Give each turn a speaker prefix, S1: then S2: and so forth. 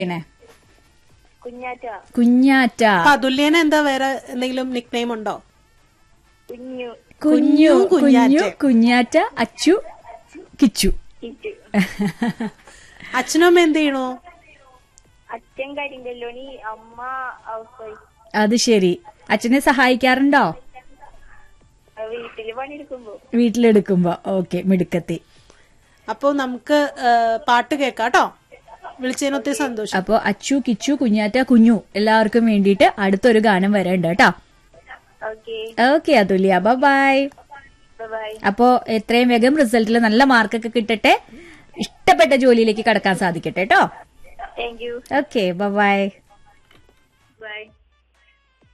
S1: പിന്നെ
S2: കുഞ്ഞാറ്റ
S1: കുഞ്ഞാറ്റ
S3: അപ്പൊ അതുല്യന് എന്താ വേറെ എന്തെങ്കിലും നിക് നെയിം ഉണ്ടോ
S2: കുഞ്ഞു
S1: കുഞ്ഞു
S3: കുഞ്ഞു, കുഞ്ഞാറ്റ.
S1: കുഞ്ഞു കുഞ്ഞാറ്റ അച്ചു കിച്ചു
S2: ഇറ്റു
S3: അച്ഛനും അമ്മ എന്ത് ചെയ്യണു
S2: അച്ഛൻ കരിങ്കല്ലോണി അമ്മ ഹൗസ് വൈഫ്
S1: അത് ശരി അച്ഛനെ സഹായിക്കാറുണ്ടോ
S2: വീട്ടില് പണിയെടുക്കുമ്പോ
S1: വീട്ടിലെടുക്കുമ്പോ ഓക്കെ മിടുക്കത്തി
S3: അപ്പൊ നമുക്ക് ആ, പാട്ട് കേക്കാട്ടോ വിളിച്ചതിന് ഒത്തിരി സന്തോഷം
S1: അപ്പൊ അച്ചു കിച്ചു കുഞ്ഞാറ്റ കുഞ്ഞു എല്ലാവർക്കും വേണ്ടിയിട്ട് അടുത്തൊരു ഗാനം വരണ്ട് കേട്ടോ
S2: okay
S1: okay Athulya bye
S2: bye
S1: അപ്പോ എത്രയും വേഗം റിസൾട്ടിൽ നല്ല മാർക്കൊക്കെ കിട്ടട്ടെ ഇഷ്ടപ്പെട്ട ജോലിയിലേക്ക് കടക്കാൻ സാധിക്കട്ടെ കേട്ടോ
S2: thank you
S1: okay bye
S2: by